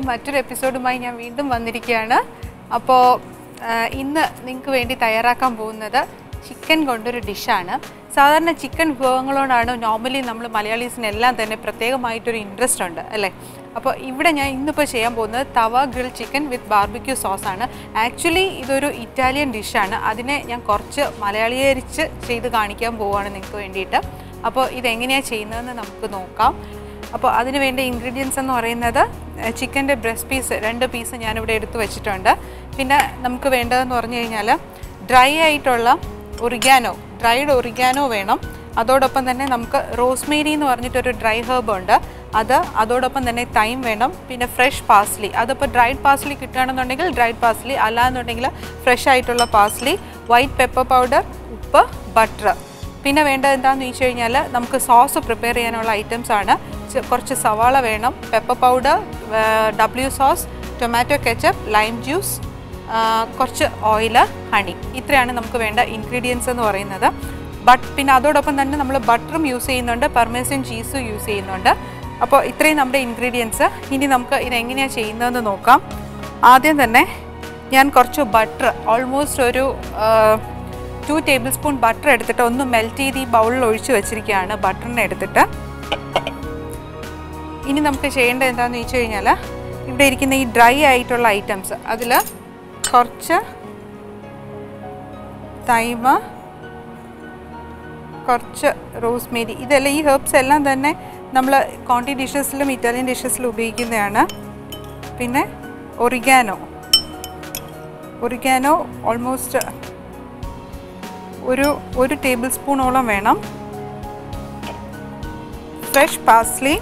മറ്റൊരു എപ്പിസോഡുമായി ഞാൻ വീണ്ടും വന്നിരിക്കുകയാണ് അപ്പോൾ ഇന്ന് നിങ്ങൾക്ക് വേണ്ടി തയ്യാറാക്കാൻ പോകുന്നത് ചിക്കൻ കൊണ്ടൊരു ഡിഷാണ് സാധാരണ ചിക്കൻ വിഭവങ്ങളോടാണ് നോർമലി നമ്മൾ മലയാളീസിനെല്ലാം തന്നെ പ്രത്യേകമായിട്ടൊരു ഇൻട്രസ്റ്റ് ഉണ്ട് അല്ലേ അപ്പോൾ ഇവിടെ ഞാൻ ഇന്നിപ്പോൾ ചെയ്യാൻ പോകുന്നത് tawa grill chicken with barbecue സോസാണ് ആക്ച്വലി ഇതൊരു ഇറ്റാലിയൻ ഡിഷാണ് അതിനെ ഞാൻ കുറച്ച് മലയാളീകരിച്ച് ചെയ്ത് കാണിക്കാൻ പോവുകയാണ് നിങ്ങൾക്ക് വേണ്ടിയിട്ട് അപ്പോൾ ഇതെങ്ങനെയാണ് ചെയ്യുന്നതെന്ന് നമുക്ക് നോക്കാം അപ്പോൾ അതിന് വേണ്ട ഇൻഗ്രീഡിയൻസ് എന്ന് പറയുന്നത് ചിക്കൻ്റെ ബ്രസ്റ്റ് പീസ് രണ്ട് പീസ് ഞാനിവിടെ എടുത്ത് വെച്ചിട്ടുണ്ട് പിന്നെ നമുക്ക് വേണ്ടതെന്ന് പറഞ്ഞു കഴിഞ്ഞാൽ ഡ്രൈ ആയിട്ടുള്ള ഒറിഗാനോ ഡ്രൈഡ് ഒറിഗാനോ വേണം അതോടൊപ്പം തന്നെ നമുക്ക് റോസ്മേരി എന്ന് പറഞ്ഞിട്ടൊരു ഡ്രൈ ഹെർബ് ഉണ്ട് അത് അതോടൊപ്പം തന്നെ തൈം വേണം പിന്നെ ഫ്രഷ് പാസ്ലി അതിപ്പോൾ ഡ്രൈഡ് പാസ്ലി കിട്ടുകയാണെന്നുണ്ടെങ്കിൽ ഡ്രൈഡ് പാസ്ലി അല്ലാന്നുണ്ടെങ്കിൽ ഫ്രഷ് ആയിട്ടുള്ള പാസ്ലി വൈറ്റ് പെപ്പർ പൗഡർ ഉപ്പ് ബട്ടർ പിന്നെ വേണ്ടത് എന്താണെന്ന് ചോദിച്ചു കഴിഞ്ഞാൽ നമുക്ക് സോസ് പ്രിപ്പയർ ചെയ്യാനുള്ള ഐറ്റംസ് ആണ് ചെ- കുറച്ച് സവാള വേണം pepper powder W sauce tomato ketchup lime juice കുറച്ച് ഓയിൽ ഹണി ഇത്രയാണ് നമുക്ക് വേണ്ട ഇൻഗ്രീഡിയൻസ് എന്ന് പറയുന്നത് ബട്ട് പിന്നെ അതോടൊപ്പം തന്നെ നമ്മൾ ബട്ടറും യൂസ് ചെയ്യുന്നുണ്ട് പെർമേസിൻ ചീസും യൂസ് ചെയ്യുന്നുണ്ട് അപ്പോൾ ഇത്രയും നമ്മുടെ ഇൻഗ്രീഡിയൻസ് ഇനി നമുക്ക് ഇതെങ്ങനെയാണ് ചെയ്യുന്നതെന്ന് നോക്കാം ആദ്യം തന്നെ ഞാൻ കുറച്ച് ബട്ടർ ഓൾമോസ്റ്റ് ഒരു ടു ടേബിൾ സ്പൂൺ ബട്ടർ എടുത്തിട്ട് ഒന്ന് മെൽറ്റ് ചെയ്ത് ഈ ബൗളിൽ ഒഴിച്ച് വെച്ചിരിക്കുകയാണ് ബട്ടറിനെ എടുത്തിട്ട് ഇനി നമുക്ക് ചെയ്യേണ്ടത് എന്താണെന്ന് വെച്ച് കഴിഞ്ഞാൽ ഇവിടെ ഇരിക്കുന്ന ഈ ഡ്രൈ ആയിട്ടുള്ള ഐറ്റംസ് അതിൽ കുറച്ച് തൈമ കുറച്ച് റോസ്മേരി ഇതെല്ലാം ഈ ഹെർബ്സ് എല്ലാം തന്നെ നമ്മൾ കോണ്ടി ഡിഷസിലും ഇറ്റാലിയൻ ഡിഷസിലും ഉപയോഗിക്കുന്നതാണ് പിന്നെ ഒറിഗാനോ ഒറിഗാനോ ഓൾമോസ്റ്റ് ഒരു ഒരു ടേബിൾ സ്പൂണോളം വേണം ഫ്രഷ് പാസ്ലി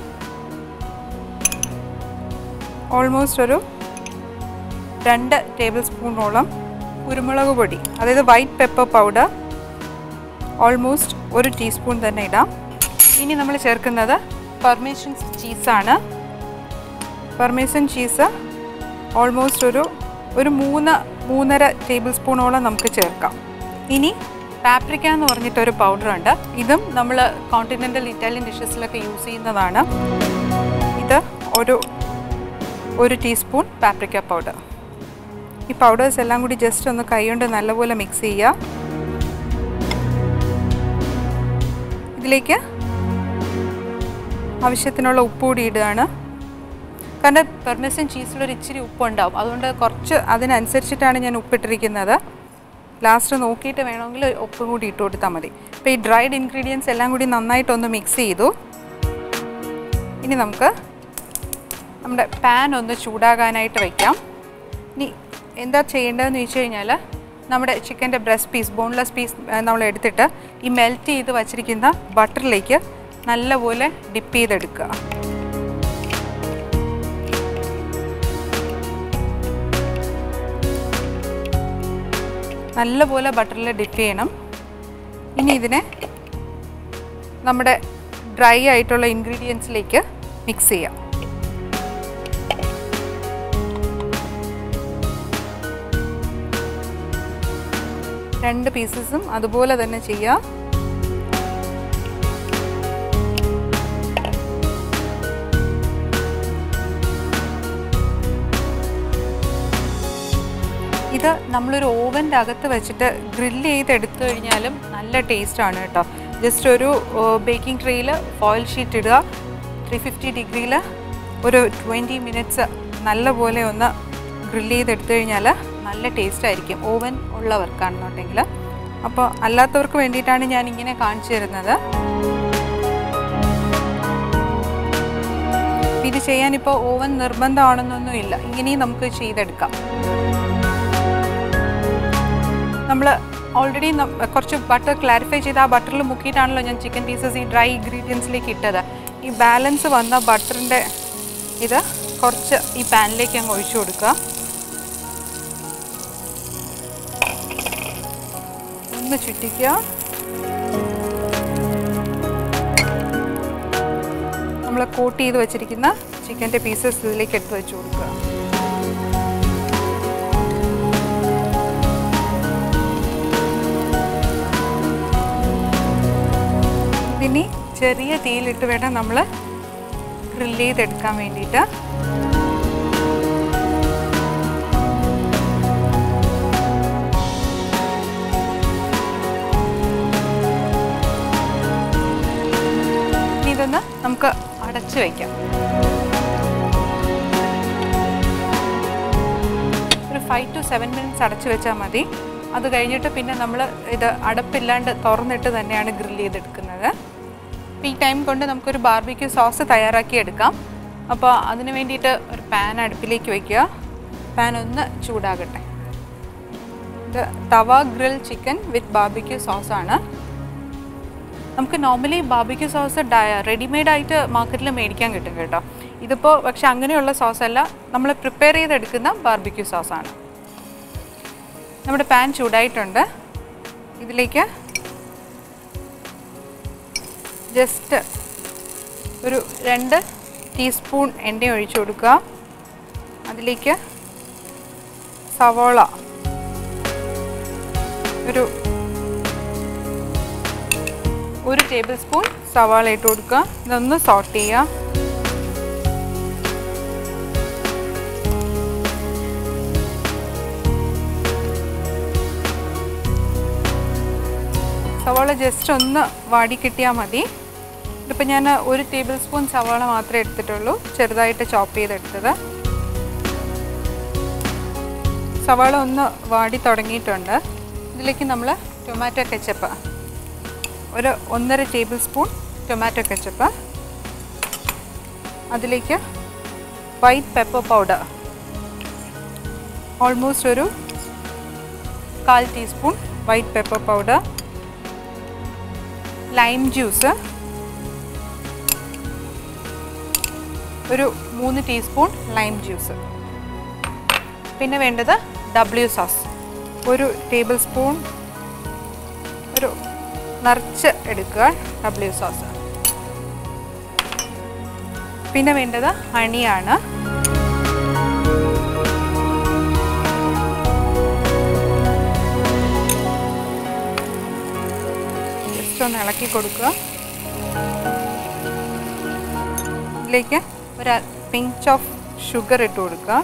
ഓൾമോസ്റ്റ് ഒരു രണ്ട് ടേബിൾ സ്പൂണോളം കുരുമുളക് പൊടി അതായത് വൈറ്റ് പെപ്പർ പൗഡർ ഓൾമോസ്റ്റ് ഒരു ടീസ്പൂൺ തന്നെ ഇടാം ഇനി നമ്മൾ ചേർക്കുന്നത് പെർമേഷൻ ചീസാണ് പെർമേഷൻ ചീസ് ഓൾമോസ്റ്റ് ഒരു ഒരു മൂന്ന് മൂന്നര ടേബിൾ സ്പൂണോളം നമുക്ക് ചേർക്കാം ഇനി പാപ്രിക്ക എന്ന് പറഞ്ഞിട്ടൊരു പൗഡറുണ്ട് ഇതും നമ്മൾ കോണ്ടിനെൻ്റൽ ഇറ്റാലിയൻ ഡിഷസിലൊക്കെ യൂസ് ചെയ്യുന്നതാണ് ഇത് ഒരു ഒരു ടീസ്പൂൺ പാപ്രിക്ക പൗഡർ ഈ പൗഡേഴ്സ് എല്ലാം കൂടി ജസ്റ്റ് ഒന്ന് കൈകൊണ്ട് നല്ലപോലെ മിക്സ് ചെയ്യുക ഇതിലേക്ക് ആവശ്യത്തിനുള്ള ഉപ്പ് കൂടി ഇടുകയാണ് കാരണം പെർമിസൻ ചീസിലൊരു ഇച്ചിരി ഉപ്പുണ്ടാവും അതുകൊണ്ട് കുറച്ച് അതിനനുസരിച്ചിട്ടാണ് ഞാൻ ഉപ്പിട്ടിരിക്കുന്നത് ലാസ്റ്റ് നോക്കിയിട്ട് വേണമെങ്കിൽ ഉപ്പ് കൂടി ഇട്ട് കൊടുത്താൽ മതി അപ്പോൾ ഈ ഡ്രൈഡ് ഇൻഗ്രീഡിയൻസ് എല്ലാം കൂടി നന്നായിട്ടൊന്ന് മിക്സ് ചെയ്തു ഇനി നമുക്ക് നമ്മുടെ പാൻ ഒന്ന് ചൂടാകാനായിട്ട് വയ്ക്കാം ഇനി എന്താ ചെയ്യേണ്ടതെന്ന് വെച്ച് കഴിഞ്ഞാൽ നമ്മുടെ ചിക്കൻ്റെ ബ്രസ്റ്റ് പീസ് ബോൺലെസ് പീസ് നമ്മൾ എടുത്തിട്ട് ഈ മെൽറ്റ് ചെയ്ത് വച്ചിരിക്കുന്ന ബട്ടറിലേക്ക് നല്ലപോലെ ഡിപ്പ് ചെയ്തെടുക്കുക നല്ലപോലെ ബട്ടറിൽ ഡിപ്പ് ചെയ്യണം ഇനി ഇതിനെ നമ്മുടെ ഡ്രൈ ആയിട്ടുള്ള ഇൻഗ്രീഡിയൻസിലേക്ക് മിക്സ് ചെയ്യാം രണ്ട് പീസസും അതുപോലെ തന്നെ ചെയ്യാം ഇത് നമ്മളൊരു ഓവൻ്റെ അകത്ത് വെച്ചിട്ട് ഗ്രില്ല് ചെയ്ത് എടുത്തു കഴിഞ്ഞാലും നല്ല ടേസ്റ്റാണ് കേട്ടോ ജസ്റ്റ് ഒരു ബേക്കിംഗ് ട്രേയിൽ ഫോയിൽ ഷീറ്റ് ഇടുക ത്രീ ഫിഫ്റ്റി ഡിഗ്രിയിൽ ഒരു ട്വൻറ്റി മിനിറ്റ്സ് നല്ലപോലെ ഒന്ന് ഗ്രില്ല് ചെയ്തെടുത്തു കഴിഞ്ഞാൽ നല്ല ടേസ്റ്റ് ആയിരിക്കും ഓവൻ ഉള്ളവർക്കാണെന്നുണ്ടെങ്കിൽ അപ്പോൾ അല്ലാത്തവർക്ക് വേണ്ടിയിട്ടാണ് ഞാൻ ഇങ്ങനെ കാണിച്ചു തരുന്നത് ഇത് ചെയ്യാനിപ്പോൾ ഓവൻ നിർബന്ധമാണെന്നൊന്നും ഇല്ല ഇങ്ങനെയും നമുക്ക് ചെയ്തെടുക്കാം നമ്മൾ ഓൾറെഡി കുറച്ച് ബട്ടർ ക്ലാരിഫൈ ചെയ്ത് ആ ബട്ടറിൽ മുക്കിയിട്ടാണല്ലോ ഞാൻ ചിക്കൻ പീസസ് ഈ ഡ്രൈ ഇൻഗ്രീഡിയൻസിലേക്ക് ഇട്ടത് ഈ ബാലൻസ് വന്ന ബട്ടറിൻ്റെ ഇത് കുറച്ച് ഈ പാനിലേക്ക് അങ്ങ് ഒഴിച്ചു കൊടുക്കുക ഒന്ന് ചുറ്റിക്കുക നമ്മൾ കോട്ട് ചെയ്ത് വെച്ചിരിക്കുന്ന ചിക്കൻ്റെ പീസസ് ഇതിലേക്ക് എടുത്ത് വെച്ച് കൊടുക്കുക ഇതിനി ചെറിയ തീയിലിട്ട് വേണം നമ്മൾ ഗ്രില്ല് ചെയ്തെടുക്കാൻ വേണ്ടിയിട്ട് അടച്ച് വയ്ക്കാം ഒരു ഫൈവ് ടു സെവൻ മിനിറ്റ്സ് അടച്ച് വെച്ചാൽ മതി അത് കഴിഞ്ഞിട്ട് പിന്നെ നമ്മൾ ഇത് അടപ്പില്ലാണ്ട് തുറന്നിട്ട് തന്നെയാണ് ഗ്രില്ല് ചെയ്തെടുക്കുന്നത് അപ്പോൾ ഈ ടൈം കൊണ്ട് നമുക്കൊരു ബാർബിക്യൂ സോസ് തയ്യാറാക്കി എടുക്കാം അപ്പോൾ അതിന് വേണ്ടിയിട്ട് ഒരു പാൻ അടുപ്പിലേക്ക് വയ്ക്കുക പാൻ ഒന്ന് ചൂടാകട്ടെ ഇത് tawa grill chicken with barbecue സോസാണ് നമുക്ക് നോർമലി ബാർബിക്യൂ സോസ് റെഡിമെയ്ഡ് ആയിട്ട് മാർക്കറ്റിൽ മേടിക്കാൻ കിട്ടും കേട്ടോ ഇതിപ്പോൾ പക്ഷെ അങ്ങനെയുള്ള സോസ് അല്ല നമ്മൾ പ്രിപ്പയർ ചെയ്തെടുക്കുന്ന ബാർബിക്യൂ സോസാണ് നമ്മുടെ പാൻ ചൂടായിട്ടുണ്ട് ഇതിലേക്ക് ജസ്റ്റ് ഒരു രണ്ട് ടീസ്പൂൺ എണ്ണ ഒഴിച്ചു കൊടുക്കുക അതിലേക്ക് സവോള ഒരു ഒരു ടേബിൾ സ്പൂൺ സവാള ഇട്ട് കൊടുക്കുക ഇതൊന്ന് സോട്ട് ചെയ്യുക സവാള ജസ്റ്റ് ഒന്ന് വാടി കിട്ടിയാൽ മതി ഇതിപ്പോൾ ഞാൻ ഒരു ടേബിൾ സ്പൂൺ സവാള മാത്രമേ എടുത്തിട്ടുള്ളൂ ചെറുതായിട്ട് ചോപ്പ് ചെയ്തെടുത്തത് സവാള ഒന്ന് വാടി തുടങ്ങിയിട്ടുണ്ട് ഇതിലേക്ക് നമ്മൾ ടൊമാറ്റോ കെച്ചപ്പ് ഒരു ഒന്നര ടേബിൾ സ്പൂൺ ടൊമാറ്റോ കെച്ചപ്പ് അതിലേക്ക് വൈറ്റ് പെപ്പർ പൗഡർ ഓൾമോസ്റ്റ് ഒരു കാൽ teaspoon white pepper powder lime juice ഒരു മൂന്ന് ടീസ്പൂൺ ലൈം ജ്യൂസ് പിന്നെ വേണ്ടത് ഡബ്ല്യു സോസ് ഒരു ടേബിൾ സ്പൂൺ ഒരു നിറച്ച് എടുക്കുക ഡബ്ല്യു സോസ് പിന്നെ വേണ്ടത് ഹണിയാണ് ജസ്റ്റ് ഒന്ന് ഇളക്കി കൊടുക്കുക ഇതിലേക്ക് ഒരു പിഞ്ച് ഓഫ് ഷുഗർ ഇട്ട് കൊടുക്കുക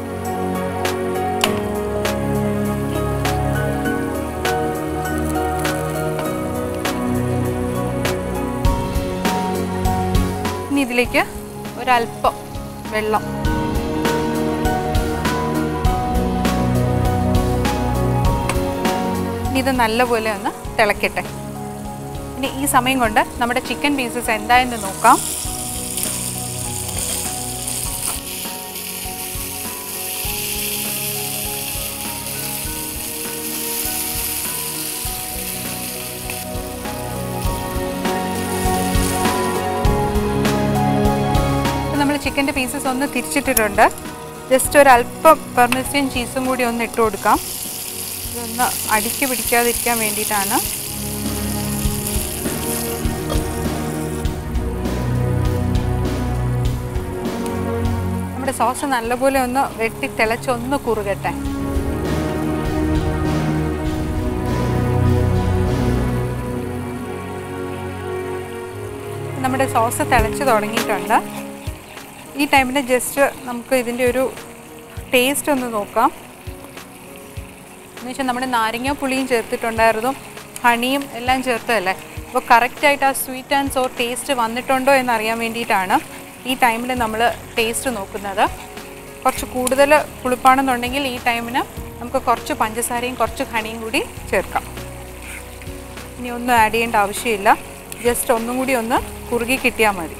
ഇനി ഇതിലേക്ക് ഒരല്പം വെള്ളം ഇനി ഇത് നല്ലപോലെ ഒന്ന് തിളക്കട്ടെ ഇനി ഈ സമയം കൊണ്ട് നമ്മുടെ ചിക്കൻ പീസസ് എന്തായെന്ന് നോക്കാം നമ്മൾ ചിക്കൻ്റെ പീസസ് ഒന്ന് തിരിച്ചിട്ടിട്ടുണ്ട് ജസ്റ്റ് ഒരു അല്പം പെർമിസ്യൻ ചീസും കൂടി ഒന്ന് ഇട്ട് കൊടുക്കാം ഇതൊന്ന് അടിക്ക് പിടിക്കാതിരിക്കാൻ വേണ്ടിയിട്ടാണ് നമ്മുടെ സോസ് നല്ലപോലെ ഒന്ന് വെട്ടി തിളച്ച് ഒന്ന് കുറുകട്ടെ നമ്മുടെ സോസ് തിളച്ച് തുടങ്ങിയിട്ടുണ്ട് ഈ ടൈമിൽ ജസ്റ്റ് നമുക്ക് ഇതിൻ്റെ ഒരു ടേസ്റ്റ് ഒന്ന് നോക്കാം എന്ന് വെച്ചാൽ നമ്മുടെ നാരങ്ങ പുളിയും ചേർത്തിട്ടുണ്ടായിരുന്നു ഹണിയും എല്ലാം ചേർത്തതല്ലേ അപ്പോൾ കറക്റ്റായിട്ട് ആ സ്വീറ്റ് ആൻഡ് സോർ ടേസ്റ്റ് വന്നിട്ടുണ്ടോ എന്ന് അറിയാൻ വേണ്ടിയിട്ടാണ് ഈ ടൈമിൽ നമ്മൾ ടേസ്റ്റ് നോക്കുന്നത് കുറച്ച് കൂടുതൽ പുളിപ്പാണെന്നുണ്ടെങ്കിൽ ഈ ടൈമിന് നമുക്ക് കുറച്ച് പഞ്ചസാരയും കുറച്ച് ഹണിയും കൂടി ചേർക്കാം ഇനി ഒന്നും ആഡ് ചെയ്യേണ്ട ആവശ്യമില്ല ജസ്റ്റ് ഒന്നും കൂടി ഒന്ന് കുറുകി കിട്ടിയാൽ മതി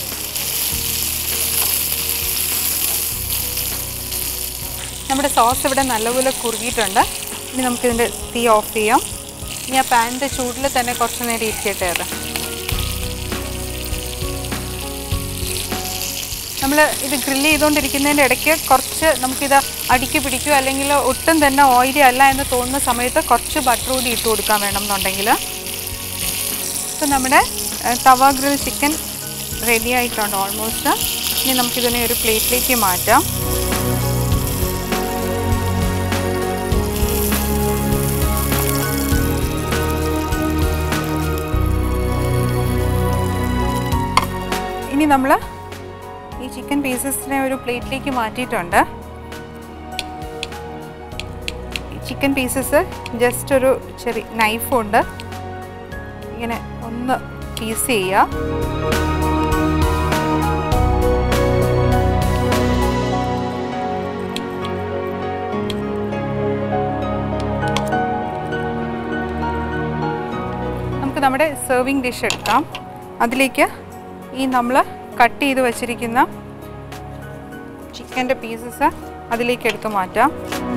നമ്മുടെ സോസ് ഇവിടെ നല്ലപോലെ കുറുകിയിട്ടുണ്ട് ഇനി നമുക്കിതിൻ്റെ തീ ഓഫ് ചെയ്യാം ഇനി ആ പാനിൻ്റെ ചൂടിൽ തന്നെ കുറച്ച് നേരം ഇരിക്കട്ടെ അത് നമ്മൾ ഇത് ഗ്രില്ല് ചെയ്തുകൊണ്ടിരിക്കുന്നതിൻ്റെ ഇടയ്ക്ക് കുറച്ച് നമുക്കിത് അടിക്ക് പിടിക്കുക അല്ലെങ്കിൽ ഒട്ടും തന്നെ ഓയിലി അല്ല എന്ന് തോന്നുന്ന സമയത്ത് കുറച്ച് ബട്ടർ കൂടി ഇട്ട് കൊടുക്കാൻ വേണം എന്നുണ്ടെങ്കിൽ ഇപ്പം നമ്മുടെ ഏഹ്, തവ ഗ്രിൽ ചിക്കൻ റെഡി ആയിട്ടുണ്ട് ഓൾമോസ്റ്റ് ഇനി നമുക്കിതിനെ ഒരു പ്ലേറ്റിലേക്ക് മാറ്റാം ഇനി നമ്മൾ ഈ ചിക്കൻ പീസസിനെ ഒരു പ്ലേറ്റിലേക്ക് മാറ്റിയിട്ടുണ്ട് ചിക്കൻ പീസസ് ജസ്റ്റ് ഒരു ചെറിയ നൈഫ് കൊണ്ട് ഇങ്ങനെ ഒന്ന് പീസ് ചെയ്യുക നമ്മുടെ സെർവിങ് ഡിഷ് എടുക്കാം അതിലേക്ക് ഈ നമ്മൾ കട്ട് ചെയ്ത് വെച്ചിരിക്കുന്ന ചിക്കൻ്റെ പീസസ് അതിലേക്ക് എടുത്ത് മാറ്റാം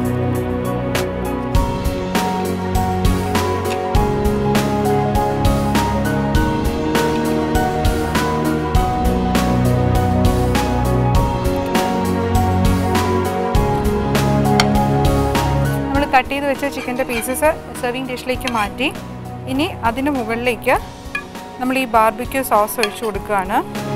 നമ്മൾ കട്ട് ചെയ്ത് വെച്ച ചിക്കൻ്റെ പീസസ് സെർവിങ് ഡിഷിലേക്ക് മാറ്റി ഇനി അതിന് മുകളിലേക്ക് നമ്മൾ ഈ ബാർബിക്യൂ സോസ് ഒഴിച്ചു കൊടുക്കുകയാണ്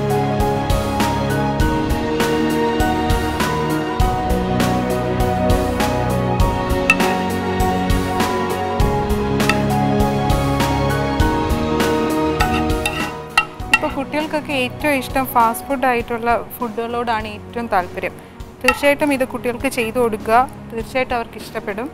ഇപ്പോൾ കുട്ടികൾക്കൊക്കെ ഏറ്റവും ഇഷ്ടം ഫാസ്റ്റ് ഫുഡ് ആയിട്ടുള്ള ഫുഡുകളോടാണ് ഏറ്റവും താല്പര്യം തീർച്ചയായിട്ടും ഇത് കുട്ടികൾക്ക് ചെയ്തു കൊടുക്കുക തീർച്ചയായിട്ടും അവർക്ക് ഇഷ്ടപ്പെടും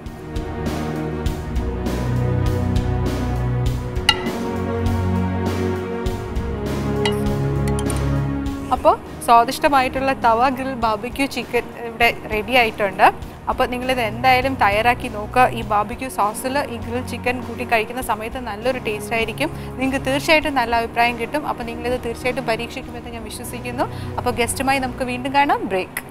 അപ്പോൾ സ്വാദിഷ്ടമായിട്ടുള്ള തവ ഗ്രിൽ ബാബിക്യൂ ചിക്കൻ ഇവിടെ റെഡി ആയിട്ടുണ്ട് അപ്പോൾ നിങ്ങളിത് എന്തായാലും തയ്യാറാക്കി നോക്കുക ഈ ബാബിക്യൂ സോസിൽ ഈ ഗ്രിൽ ചിക്കൻ കൂട്ടി കഴിക്കുന്ന സമയത്ത് നല്ലൊരു ടേസ്റ്റ് ആയിരിക്കും നിങ്ങൾക്ക് തീർച്ചയായിട്ടും നല്ല അഭിപ്രായം കിട്ടും അപ്പോൾ നിങ്ങളിത് തീർച്ചയായിട്ടും പരീക്ഷിക്കുമെന്ന് ഞാൻ വിശ്വസിക്കുന്നു അപ്പോൾ ഗസ്റ്റുമായി നമുക്ക് വീണ്ടും കാണാം ബ്രേക്ക്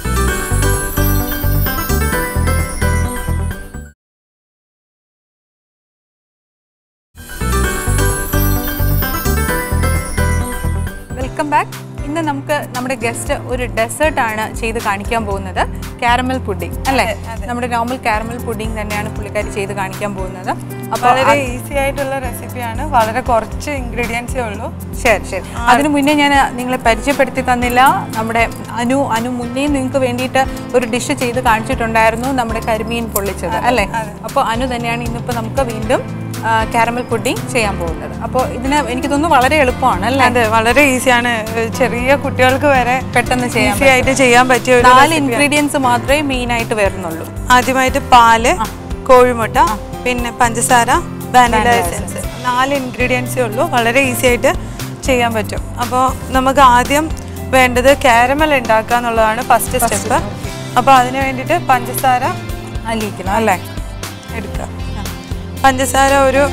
വെൽക്കം ബാക്ക് ഇന്ന് നമുക്ക് നമ്മുടെ ഗസ്റ്റ് ഒരു ഡെസേർട്ട് ആണ് ചെയ്ത് കാണിക്കാൻ പോകുന്നത് കാരമൽ പുഡിംഗ് അല്ലേ നമ്മുടെ നോർമൽ കാരമൽ പുഡിംഗ് തന്നെയാണ് പുള്ളിക്കാരി ചെയ്ത് കാണിക്കാൻ പോകുന്നത് അപ്പോൾ വളരെ ഈസി ആയിട്ടുള്ള റെസിപ്പിയാണ് വളരെ കുറച്ച് ഇൻഗ്രീഡിയൻസേ ഉള്ളൂ ശരി ശരി അതിനു മുന്നേ ഞാൻ നിങ്ങളെ പരിചയപ്പെടുത്തി തന്നില്ല നമ്മുടെ അനു അനു മുന്നേ നിങ്ങൾക്ക് വേണ്ടിയിട്ട് ഒരു ഡിഷ് ചെയ്ത് കാണിച്ചിട്ടുണ്ടായിരുന്നു നമ്മുടെ കരിമീൻ പൊള്ളിച്ചത് അല്ലേ അപ്പോൾ അനു തന്നെയാണ് ഇന്നിപ്പോൾ നമുക്ക് വീണ്ടും കാരമൽ പുഡിംഗ് ചെയ്യാൻ പോകുന്നത് അപ്പോൾ ഇതിന് എനിക്ക് തോന്നുന്നു വളരെ എളുപ്പമാണ് അല്ലേ അതെ വളരെ ഈസിയാണ് ചെറിയ കുട്ടികൾക്ക് വരെ പെട്ടെന്ന് ചെയ്യാൻ ഈസി ആയിട്ട് ചെയ്യാൻ പറ്റിയ ഒരു നാല് ഇൻഗ്രീഡിയൻസ് മാത്രമേ മെയിൻ ആയിട്ട് വരുന്നുള്ളൂ ആദ്യമായിട്ട് പാല് കോഴിമുട്ട പിന്നെ പഞ്ചസാര വാനില എസൻസ് നാല് ഇൻഗ്രീഡിയൻസേ ഉള്ളൂ വളരെ ഈസി ആയിട്ട് ചെയ്യാൻ പറ്റും അപ്പോൾ നമുക്ക് ആദ്യം വേണ്ടത് കാരമൽ ഉണ്ടാക്കുക എന്നുള്ളതാണ് ഫസ്റ്റ് സ്റ്റെപ്പ് അപ്പോൾ അതിന് വേണ്ടിയിട്ട് പഞ്ചസാര അലിയിക്കണം അല്ലേ എടുക്കുക പഞ്ചസാര ഒരു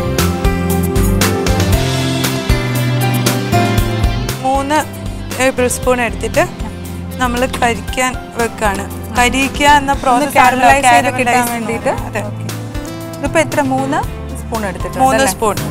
മൂന്ന് ടേബിൾ സ്പൂൺ എടുത്തിട്ട് നമ്മൾ കരിക്കാൻ വെക്കാണ് കരിക്കുക എന്ന പ്രോസസ് കാരമലൈസ് ചെയ്ത് കിട്ടാൻ വേണ്ടിയിട്ട് അതെ ഇതിപ്പോൾ എത്ര മൂന്ന് സ്പൂൺ എടുത്തിട്ടുണ്ട് മൂന്ന് അല്ലേ? സ്പൂൺ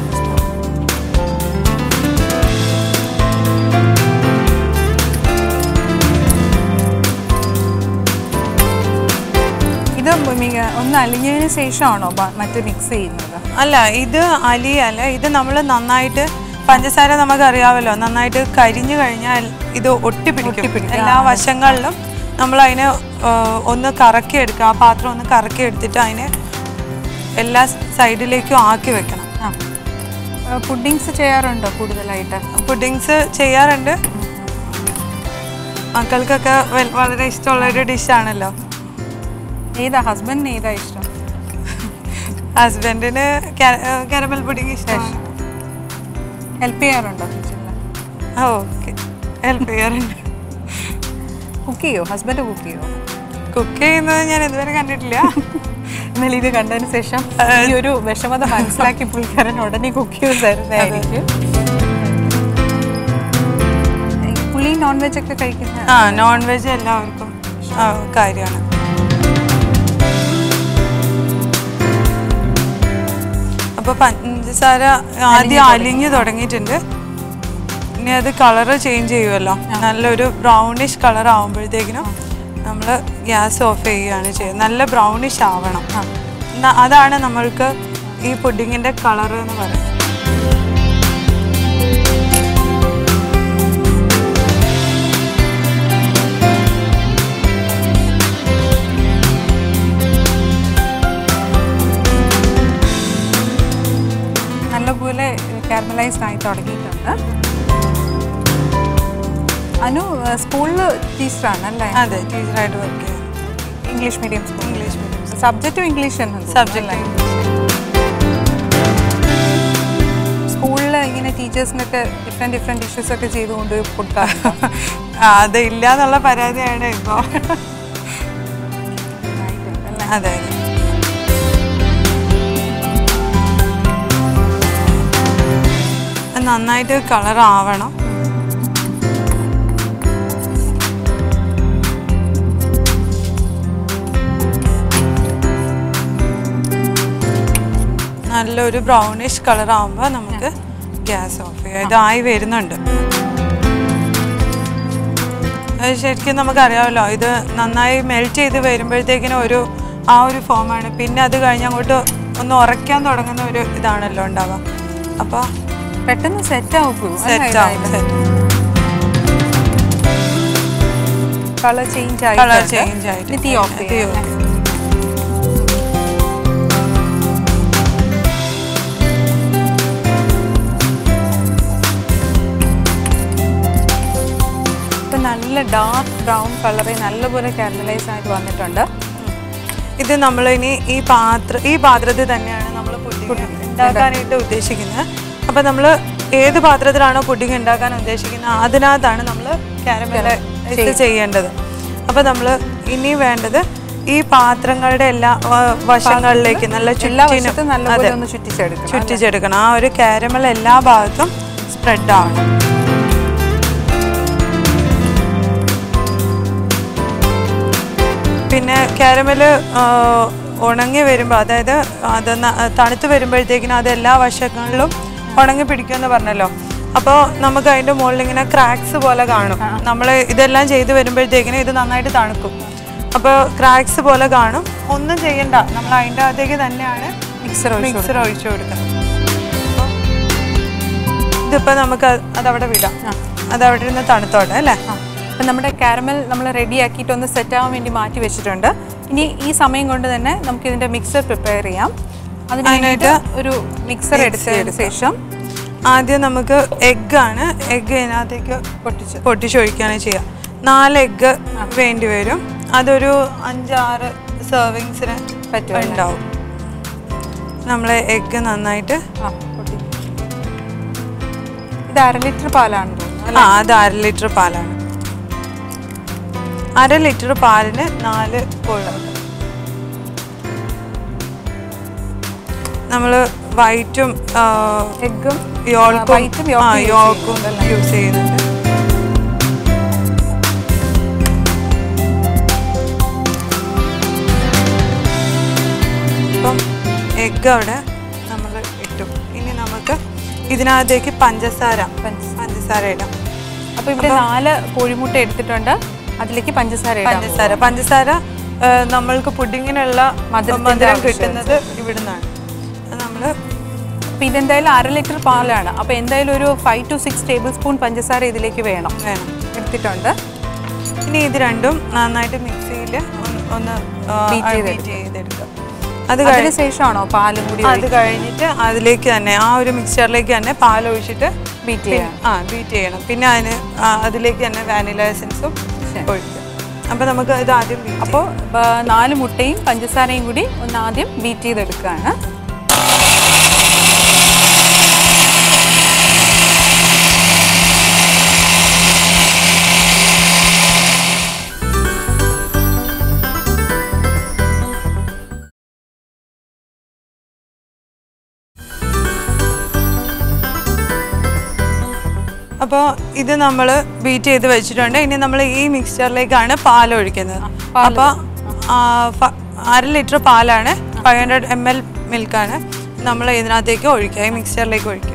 ഇത് മിക- ഒന്ന് അലിഞ്ഞതിന് ശേഷമാണോ ബ- മറ്റു മിക്സ് ചെയ്യുന്നത് അല്ല ഇത് അലിയല്ല ഇത് നമ്മൾ നന്നായിട്ട് പഞ്ചസാര നമുക്ക് അറിയാമല്ലോ നന്നായിട്ട് കരിഞ്ഞു കഴിഞ്ഞാൽ ഇത് ഒട്ടിപ്പിടിക്കും എല്ലാ വശങ്ങളിലും നമ്മൾ അതിനെ ആ, ഒന്ന് കറക്കി എടുക്കുക ആ പാത്രം ഒന്ന് കറക്കി എടുത്തിട്ട് അതിനെ എല്ലാ സൈഡിലേക്കും ആക്കി വെക്കണം ആ പുഡിങ്സ് ചെയ്യാറുണ്ടോ കൂടുതലായിട്ട് പുഡിങ്സ് ചെയ്യാറുണ്ട് മക്കൾക്കൊക്കെ വൽ- വളരെ ഇഷ്ടമുള്ള ഒരു ഡിഷാണല്ലോ ഏതാ ഹസ്ബൻഡിന് ഏതാ ഇഷ്ടം ഹസ്ബൻഡിന് കാരമൽ പുഡിങ് ഇഷ്ടമാണ് ഹെൽപ്പ് ചെയ്യാറുണ്ടോ കിച്ചണിൽ ഓക്കെ ഹെൽപ്പ് ചെയ്യാറുണ്ട് കുക്ക് ചെയ്യോ ഹസ്ബൻഡ് കുക്ക് ചെയ്യോ കുക്ക് ചെയ്യുന്നത് ഞാൻ ഇതുവരെ കണ്ടിട്ടില്ല എന്നാൽ ഇത് കണ്ടതിന് ശേഷം ഈ ഒരു വിഷമത മനസ്സിലാക്കി പുള്ളിക്കാരൻ ഉടനെ കുക്ക് ചെയ്ത് തരുന്നതായിരിക്കും ഈ പുള്ളി നോൺ വെജ് ഒക്കെ കഴിക്കുന്ന ആ നോൺ വെജ് എല്ലാവർക്കും ആ, കാര്യമാണ് അപ്പൊ പഞ്ചസാര ആദ്യം അലിഞ്ഞു തുടങ്ങിയിട്ടുണ്ട് ഇനി അത് കളറ് ചേഞ്ച് ചെയ്യുമല്ലോ നല്ലൊരു ബ്രൗണിഷ് കളർ ആവുമ്പോഴത്തേക്കിനും നമ്മൾ ഗ്യാസ് ഓഫ് ചെയ്യുകയാണ് ചെയ്യുന്നത് നല്ല ബ്രൗണിഷ് ആവണം ന- അതാണ് നമ്മൾക്ക് ഈ പുഡിങ്ങിന്റെ കളർ എന്ന് പറയുന്നത് നല്ലപോലെ കാരമലൈസ്ഡ് ആയി തുടങ്ങിയിട്ടുണ്ട് അനു സ്കൂളിൽ ടീച്ചറാണ് അല്ലേ അതെ ടീച്ചറായിട്ട് വർക്ക് ചെയ്യാം English medium school English medium സബ്ജക്റ്റും ഇംഗ്ലീഷ് ആണ് സബ്ജക്റ്റ് സ്കൂളിൽ ഇങ്ങനെ ടീച്ചേഴ്സിനൊക്കെ ഡിഫറെൻറ്റ് ഡിഫറെൻറ്റ് ഡിഷസ് ഒക്കെ ചെയ്തുകൊണ്ട് കൊടുക്കാറുണ്ടോ അത് ഇല്ല എന്നുള്ള പരാതിയാണ് ഇപ്പോ അല്ലേ അതെ അതെ നന്നായിട്ട് കളർ ആവണം നല്ലൊരു ബ്രൗണിഷ് കളർ ആവുമ്പോൾ നമുക്ക് ഗ്യാസ് ഓഫ് ചെയ്യാം ഇതായി വരുന്നുണ്ട് അത് ശരിക്കും നമുക്കറിയാമല്ലോ ഇത് നന്നായി മെൽറ്റ് ചെയ്ത് വരുമ്പോഴത്തേക്കിനും ഒരു ആ ഒരു ഫോമാണ് പിന്നെ അത് കഴിഞ്ഞ് അങ്ങോട്ട് ഒന്ന് ഉറയ്ക്കാൻ തുടങ്ങുന്ന ഒരു ഇതാണല്ലോ ഉണ്ടാവുക അപ്പോൾ പെട്ടെന്ന് സെറ്റ് ആവും സെറ്റ് ആവും കളർ ചേഞ്ച് ആയി കളർ ചേഞ്ച് ആയിട്ട് തീ ഓഫ് തീ off ചെയ്യാം. ഇപ്പൊ നല്ല ഡാർക്ക് ബ്രൗൺ കളറിൽ നല്ലപോലെ കാരമലൈസ് ആയിട്ട് വന്നിട്ടുണ്ട് ഇത് നമ്മൾ ഇനി ഈ പാത്ര ഈ പാത്രത്തിൽ തന്നെയാണ് നമ്മൾ പുഡിംഗ് ഉണ്ടാക്കാനായിട്ട് ഉദ്ദേശിക്കുന്നത് അപ്പം നമ്മൾ ഏത് പാത്രത്തിലാണോ പുഡിംഗ് ഉണ്ടാക്കാൻ ഉദ്ദേശിക്കുന്നത് അതിനകത്താണ് നമ്മൾ കാരമലൈസ് ചെയ്യേണ്ടത് അപ്പം നമ്മൾ ഇനി വേണ്ടത് ഈ പാത്രങ്ങളുടെ എല്ലാ ആ, വശങ്ങളിലേക്ക് നല്ല എല്ലാ ചുറ്റിനും വശത്തും നല്ലപോലെ ഒന്ന് ചുറ്റിച്ചെടുക്കണം ചുറ്റിച്ചെടുക്കണം ആ ഒരു കാരമൽ എല്ലാ ഭാഗത്തും സ്പ്രെഡ് ആവണം പിന്നെ കാരമല് ഉണങ്ങി വരുമ്പോൾ അതായത് അത് ന- തണുത്ത് വരുമ്പോഴത്തേക്കിനും അത് എല്ലാ വശങ്ങളിലും ഉണങ്ങി പിടിക്കുമെന്ന് പറഞ്ഞല്ലോ അപ്പോൾ നമുക്ക് അതിൻ്റെ മുകളിൽ ഇങ്ങനെ ക്രാക്സ് പോലെ കാണും നമ്മൾ ഇതെല്ലാം ചെയ്ത് വരുമ്പോഴത്തേക്കിനും ഇത് നന്നായിട്ട് തണുക്കും അപ്പോൾ ക്രാക്സ് പോലെ കാണും ഒന്നും ചെയ്യണ്ട നമ്മൾ അതിൻ്റെ അകത്തേക്ക് തന്നെയാണ് മിക്സർ മിക്സർ ഒഴിച്ചു കൊടുക്കണം ഇതിപ്പോൾ നമുക്ക് അത് അതവിടെ വിടാം അതവിടെ ഇരുന്ന് തണുത്തോട്ടെ അല്ലേ അപ്പം നമ്മുടെ കാരമൽ നമ്മൾ റെഡി ആക്കിയിട്ട് ഒന്ന് സെറ്റ് ആവാൻ വേണ്ടി മാറ്റി വെച്ചിട്ടുണ്ട് ഇനി ഈ സമയം കൊണ്ട് തന്നെ നമുക്ക് ഇതിന്റെ മിക്സർ പ്രിപ്പയർ ചെയ്യാം അതിന് വേണ്ടിയിട്ട് ഒരു മിക്സർ എടുത്തതിന് ശേഷം ആദ്യം നമുക്ക് എഗ് ആണ് എഗ് ഇതിനകത്തേക്ക് പൊട്ടിച്ച് പൊട്ടിച്ചൊഴിക്കുകയാണ് ചെയ്യുക നാല് എഗ്ഗ് വേണ്ടി വരും അതൊരു അഞ്ചാറ് സെർവിങ്സിന് പറ്റുമല്ലേ? ഉണ്ടാവും നമ്മൾ എഗ്ഗ് നന്നായിട്ട് ആ പൊട്ടി ഇത് അര ലിറ്റർ പാലാണ് തോന്നുന്നു ആ അത് അര ലിറ്റർ പാലാണ് അര ലിറ്റർ പാലിന് നാല് കൊള്ളും നമ്മൾ വൈറ്റും എഗ്ഗും യോൾക്കും white ഉം yolk ആ ഉം use യോൾക്കും യൂസ് ചെയ്യുന്നുണ്ട് അപ്പം എഗ്ഗ് അവിടെ നമ്മൾ ഇട്ടു ഇനി നമുക്ക് ഇതിനകത്തേക്ക് പഞ്ചസാര പഞ്ചസാര ഇടാം അപ്പോൾ ഇവിടെ നാല് കോഴിമുട്ട എടുത്തിട്ടുണ്ട് അതിലേക്ക് പഞ്ചസാര ഇടാം പഞ്ചസാര പഞ്ചസാര ആ, നമ്മൾക്ക് പുഡിങ്ങിനുള്ള മധുരത്തിന്റെ മധുരം ആവശ്യം കിട്ടുന്നത് ഇവിടുന്നാണ് നമ്മൾ അപ്പോൾ ഇതെന്തായാലും അര ലിറ്റർ പാലാണ് അപ്പോൾ എന്തായാലും ഒരു five to six tablespoon പഞ്ചസാര ഇതിലേക്ക് വേണം വേണം എടുത്തിട്ടുണ്ട് ഇനി ഇത് രണ്ടും നന്നായിട്ട് മിക്സിയിൽ ഒന്ന് Beat ചെയ്തെടുക്കുക. ബീറ്റ് ചെയ്തെടുക്കുക അത് കഴിഞ്ഞ് അതിന് ശേഷമാണോ പാലും കൂടി അത് കഴിഞ്ഞിട്ട് അതിലേക്ക് തന്നെ ആ ഒരു മിക്സ്ചറിലേക്ക് തന്നെ പാൽ ഒഴിച്ചിട്ട് ബീറ്റ് പിന്നെ- ചെയ്യാം ആ ബീറ്റ് ചെയ്യണം പിന്നെ അതിന് ആ, അതിലേക്ക് തന്നെ വാനില എസൻസും ഒഴിക്കും അപ്പോൾ നമുക്ക് ഇത് ആദ്യം beat അപ്പോൾ നാല് മുട്ടയും പഞ്ചസാരയും കൂടി ഒന്ന് ആദ്യം ബീറ്റ് ചെയ്തെടുക്കുകയാണ് അപ്പോൾ ഇത് നമ്മൾ ബീറ്റ് ചെയ്ത് വെച്ചിട്ടുണ്ട് ഇനി നമ്മൾ ഈ മിക്സ്ചറിലേക്കാണ് പാൽ ഒഴിക്കുന്നത് അപ്പോൾ അര ലിറ്റർ പാലാണ് ഫൈവ് ഹൺഡ്രഡ് എം എൽ മിൽക്കാണ് നമ്മൾ ഇതിനകത്തേക്ക് ഒഴിക്കുക ഈ മിക്സ്ചറിലേക്ക് ഒഴിക്കുക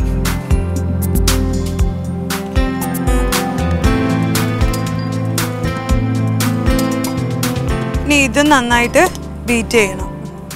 ഇനി ഇത് നന്നായിട്ട് ബീറ്റ് ചെയ്യണം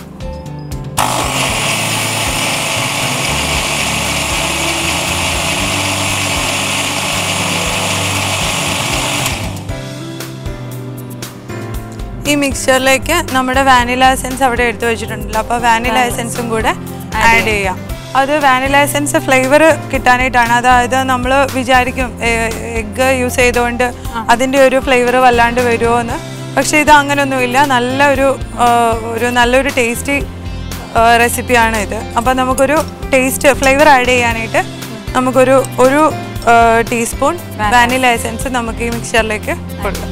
ഈ മിക്സ്ചറിലേക്ക് നമ്മുടെ വാനില എസൻസ് അവിടെ എടുത്തു വെച്ചിട്ടുണ്ടല്ലോ അപ്പോൾ വാനില എസൻസും കൂടെ ആഡ് ചെയ്യാം അത് വാനില എസൻസ് ഫ്ലേവർ കിട്ടാനായിട്ടാണ് അതായത് നമ്മൾ വിചാരിക്കും എഗ്ഗ് യൂസ് ചെയ്തുകൊണ്ട് അതിൻ്റെ ഒരു ഫ്ലേവർ വല്ലാണ്ട് വരുമോ എന്ന് പക്ഷേ ഇത് അങ്ങനെയൊന്നുമില്ല നല്ല ഒരു ആ, ഒരു നല്ലൊരു ടേസ്റ്റി റെസിപ്പിയാണ് ഇത് അപ്പോൾ നമുക്കൊരു ടേസ്റ്റ് ഫ്ലേവർ ആഡ് ചെയ്യാനായിട്ട് നമുക്കൊരു ഒരു ടീസ്പൂൺ വാനില എസൻസ് നമുക്ക് ഈ മിക്സ്ചറിലേക്ക് കൊടുക്കാം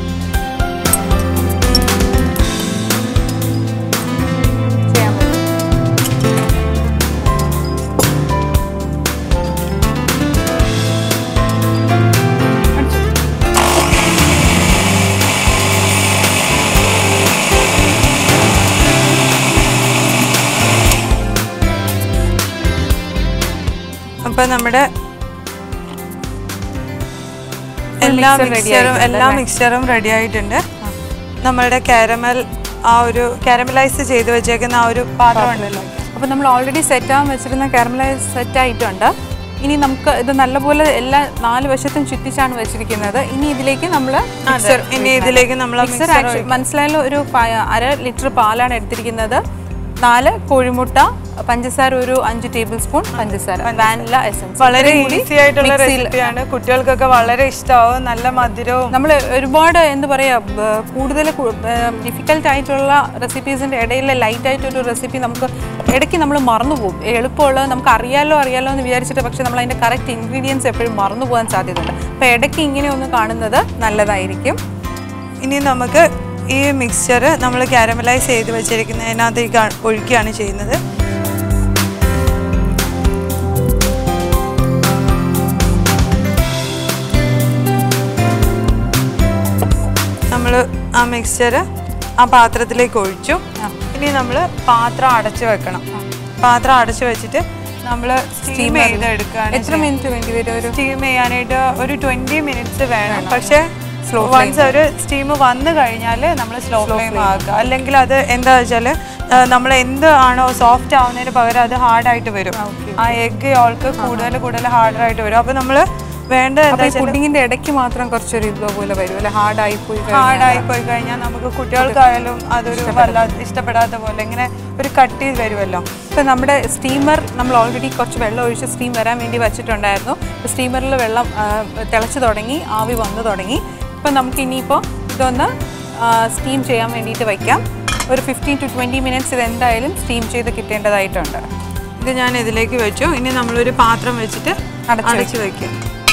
ചെയ്യാൻ പറ്റും അപ്പൊ നമ്മുടെ എല്ലാ mixture ready മിക്സറും ആയിട്ടുണ്ട് എല്ലാ മിക്സറും റെഡി ആയിട്ടുണ്ട് നമ്മളുടെ കാരമൽ ആ ഒരു കാരമലൈസ് ചെയ്ത് വെച്ചേക്കുന്ന ആ ഒരു പാത്രം ഉണ്ടല്ലോ അപ്പോൾ നമ്മൾ ഓൾറെഡി സെറ്റ് ആവാൻ വെച്ചിരുന്ന കാരമലൈസ് സെറ്റ് ആയിട്ടുണ്ട് ഇനി നമുക്ക് ഇത് നല്ലപോലെ എല്ലാ നാല് വശത്തും ചുറ്റിച്ചാണ് വെച്ചിരിക്കുന്നത് ഇനി ഇതിലേക്ക് നമ്മൾ മിക്സർ ഇനി ഇതിലേക്ക് നമ്മൾ മിക്സർ മനസ്സിലായാലും ഒരു പ- അര ലിറ്റർ പാലാണ് എടുത്തിരിക്കുന്നത് നാല് കോഴിമുട്ട പഞ്ചസാര ഒരു അഞ്ച് ടേബിൾ സ്പൂൺ പഞ്ചസാര വാനില എസൻസ് വളരെ ഈസി ആയിട്ടുള്ള റെസിപ്പിയാണ് കുട്ടികൾക്കൊക്കെ വളരെ ഇഷ്ടമാവും നല്ല മധുരവും നമ്മൾ ഒരുപാട് എന്താ പറയുക കൂടുതൽ ഡിഫിക്കൽട്ട് ആയിട്ടുള്ള റെസിപ്പീസിൻ്റെ ഇടയിൽ ലൈറ്റ് ആയിട്ടൊരു റെസിപ്പി നമുക്ക് ഇടയ്ക്ക് നമ്മൾ മറന്നു പോകും എളുപ്പമുള്ളത് നമുക്ക് അറിയാലോ അറിയാലോ എന്ന് വിചാരിച്ചിട്ട് പക്ഷെ നമ്മൾ അതിൻ്റെ കറക്റ്റ് ഇൻഗ്രീഡിയൻസ് എപ്പോഴും മറന്നു പോകാൻ സാധ്യതയുണ്ട് അപ്പോൾ ഇടയ്ക്ക് ഇങ്ങനെ ഒന്ന് കാണുന്നത് നല്ലതായിരിക്കും ഇനി നമുക്ക് ഈ മിക്സ്ചർ നമ്മൾ കാരമലൈസ് ചെയ്ത് വെച്ചിരിക്കുന്നതിനകത്തേക്ക് ഒഴിക്കുകയാണ് ചെയ്യുന്നത് നമ്മൾ ആ മിക്സ്ചർ ആ പാത്രത്തിലേക്ക് ഒഴിച്ചു ഇനി നമ്മൾ പാത്രം അടച്ചു വെക്കണം പാത്രം അടച്ചു വെച്ചിട്ട് നമ്മൾ സ്റ്റീം ചെയ്ത് എടുക്കുകയാണ് എത്ര മിനിറ്റ് വേണ്ടി വരും ഒരു സ്റ്റീം ചെയ്യാനായിട്ട് ഒരു ട്വന്റി മിനിറ്റ്സ് വേണം പക്ഷേ സ്ലോ വൺസ് ഒരു സ്റ്റീം വന്നു കഴിഞ്ഞാൽ നമ്മൾ സ്ലോ ഫ്ലെയിം ആക്കുക അല്ലെങ്കിൽ അത് എന്താ വെച്ചാൽ നമ്മൾ എന്ത് ആണോ സോഫ്റ്റ് ആവുന്നതിന് പകരം അത് ഹാർഡായിട്ട് വരും ആ എഗ് യോൾക്ക് കൂടുതൽ കൂടുതൽ ഹാർഡായിട്ട് വരും അപ്പോൾ നമ്മൾ വേണ്ട എന്താ അപ്പോൾ ഈ പുഡിങ്ങിൻ്റെ ഇടയ്ക്ക് മാത്രം കുറച്ചൊരു ഇതോ പോലെ വരും അല്ലെ ഹാർഡായി പോയി കഴിഞ്ഞാൽ ഹാർഡായി പോയി കഴിഞ്ഞാൽ നമുക്ക് കുട്ടികൾക്കായാലും അതൊരു വല്ലാതെ ഇഷ്ടപ്പെടാത്ത പോലെ ഇങ്ങനെ ഒരു കട്ടി വരുമല്ലോ ഇപ്പം നമ്മുടെ സ്റ്റീമർ നമ്മൾ ഓൾറെഡി കുറച്ച് വെള്ളം ഒഴിച്ച് സ്റ്റീം വരാൻ വേണ്ടി വെച്ചിട്ടുണ്ടായിരുന്നു ഇപ്പോൾ സ്റ്റീമറിൽ വെള്ളം ആ, തിളച്ച് തുടങ്ങി ആവി വന്നു തുടങ്ങി ഇപ്പം നമുക്ക് ഇനിയിപ്പോൾ ഇതൊന്ന് സ്റ്റീം ചെയ്യാൻ വേണ്ടിയിട്ട് വയ്ക്കാം ഒരു ഫിഫ്റ്റീൻ ടു ട്വൻറ്റി മിനിറ്റ്സ് ഇത് എന്തായാലും സ്റ്റീം ചെയ്ത് കിട്ടേണ്ടതായിട്ടുണ്ട് ഇത് ഞാൻ ഇതിലേക്ക് വെച്ചു ഇനി നമ്മളൊരു പാത്രം വെച്ചിട്ട് അടച്ചു വെക്കും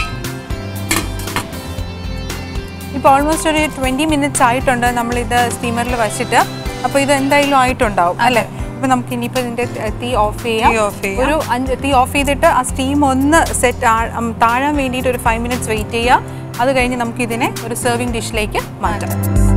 ഇപ്പോൾ ഓൾമോസ്റ്റ് ഒരു ട്വൻറ്റി മിനിറ്റ്സ് ആയിട്ടുണ്ട് നമ്മളിത് സ്റ്റീമറിൽ വെച്ചിട്ട് അപ്പോൾ ഇത് എന്തായാലും ആയിട്ടുണ്ടാവും അല്ലേ അപ്പോൾ നമുക്ക് ഇനിയിപ്പോൾ ഇതിൻ്റെ തീ ഓഫ് തീ ചെയ്യാം off ചെയ്യാം. ഒരു അഞ്ച് തീ ഓഫ് ചെയ്തിട്ട് ആ സ്റ്റീം ഒന്ന് സെറ്റ് താഴാൻ വേണ്ടിയിട്ട് ഒരു ഫൈവ് മിനിറ്റ്സ് വെയിറ്റ് ചെയ്യുക അത് കഴിഞ്ഞ് നമുക്ക് ഇതിനെ ഒരു സെർവിങ് ഡിഷിലേക്ക് മാറ്റാം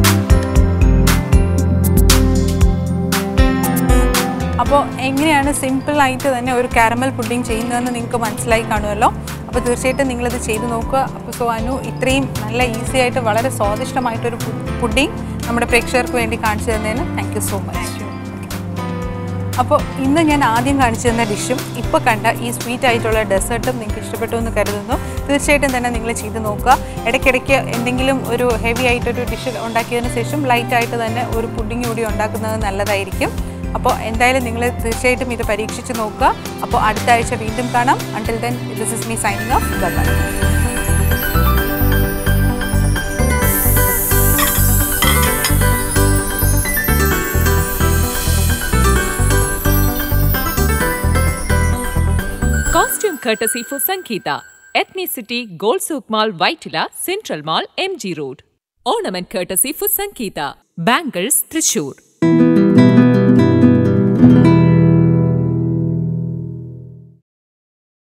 അപ്പോൾ എങ്ങനെയാണ് സിമ്പിളായിട്ട് തന്നെ ഒരു കാരമൽ പുഡിംഗ് ചെയ്യുന്നതെന്ന് നിങ്ങൾക്ക് മനസ്സിലായി കാണുമല്ലോ അപ്പോൾ തീർച്ചയായിട്ടും നിങ്ങളിത് ചെയ്ത് നോക്കുക അപ്പോൾ സോ അനു ഇത്രയും നല്ല ഈസി ആയിട്ട് വളരെ സ്വാദിഷ്ടമായിട്ടൊരു പുഡിംഗ് നമ്മുടെ പ്രേക്ഷകർക്ക് വേണ്ടി കാണിച്ചു തന്നതിന് താങ്ക് യു സോ മച്ച് അപ്പോൾ ഇന്ന് ഞാൻ ആദ്യം കാണിച്ചു തന്ന ഡിഷും ഇപ്പോൾ കണ്ട ഈ സ്വീറ്റ് ആയിട്ടുള്ള ഡെസേർട്ടും നിങ്ങൾക്ക് ഇഷ്ടപ്പെട്ടു എന്ന് കരുതുന്നു തീർച്ചയായിട്ടും തന്നെ നിങ്ങൾ ചെയ്ത് നോക്കുക ഇടയ്ക്കിടയ്ക്ക് എന്തെങ്കിലും ഒരു ഹെവി ആയിട്ടൊരു ഡിഷ് ഉണ്ടാക്കിയതിന് ശേഷം ലൈറ്റ് ആയിട്ട് തന്നെ ഒരു പുഡിംഗ് കൂടി ഉണ്ടാക്കുന്നത് നല്ലതായിരിക്കും അപ്പോൾ എന്തായാലും നിങ്ങൾ തീർച്ചയായിട്ടും ഇത് പരീക്ഷിച്ച് നോക്കുക അപ്പോൾ അടുത്ത ആഴ്ച വീണ്ടും കാണാം until then this is me signing off bye Costume courtesy for Sangeeta. Ethnicity Gold Souk Mall, Vaitila, Central Mall, MG Road. Ornament courtesy for Sangeeta. Bangles, Trishur.